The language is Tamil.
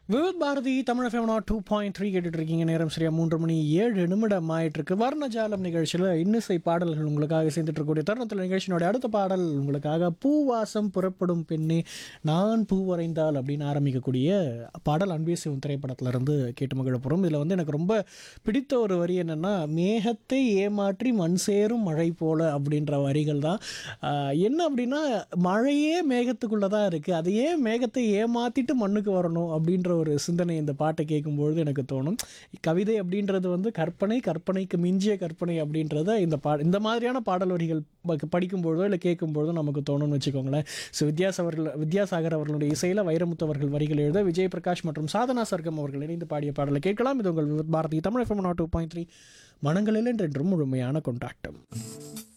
விவித் பாரதி தமிழ் ஃபேமனா டூ பாயிண்ட் த்ரீ கேட்டுட்டு இருக்கீங்க நேரம் சரியா மூன்று மணி ஏழு நிமிடம் ஆயிட்டு இருக்கு வர்ணஜாலம் நிகழ்ச்சியில் இன்னிசை பாடல்கள் உங்களுக்காக சேர்ந்துட்டு இருக்கக்கூடிய தருணத்தில் நிகழ்ச்சியினுடைய அடுத்த பாடல் உங்களுக்காக பூவாசம் புறப்படும் பெண்ணே நான் பூ வரைந்தால் அப்படின்னு ஆரம்பிக்கக்கூடிய பாடல் அன்பே சிவம் திரைப்படத்துல இருந்து கேட்டு மகிழ போகிறோம் இதில் வந்து எனக்கு ரொம்ப பிடித்த ஒரு வரி என்னன்னா மேகத்தை ஏமாற்றி மண் சேரும் மழை போல அப்படின்ற வரிகள் தான் ஆஹ் என்ன அப்படின்னா மழையே மேகத்துக்குள்ளே தான் இருக்குது அது ஏன் மேகத்தை ஏமாற்றிட்டு மண்ணுக்கு வரணும் அப்படின்ற ஒரு சிந்தனை இந்த பாட்டை கேட்கும்பொழுது எனக்கு தோணும் கவிதை அப்படின்றது வந்து கற்பனை கற்பனைக்கு மிஞ்சிய கற்பனை அப்படின்றத இந்த பா இந்த மாதிரியான பாடல் வரிகள் ப- படிக்கும்பொழுதோ இல்லை கேட்கும்பொழுதோ நமக்கு தோணும்னு வச்சுக்கோங்களேன் ஸோ வித்யாஸ் அவர்கள் வித்யாசாகர் அவர்களுடைய இசையில் வைரமுத்து அவர்கள் வரிகள் எழுத விஜய் பிரகாஷ் மற்றும் சாதனா சர்க்கம் அவர்கள் இணைந்து பாடிய பாடலை கேட்கலாம் இது உங்கள் விவித் பாரதி தமிழ் எஃப்எம் நாட் டூ பாயிண்ட் த்ரீ மனங்களில் என்றென்றும் முழுமையான கொண்டாட்டம்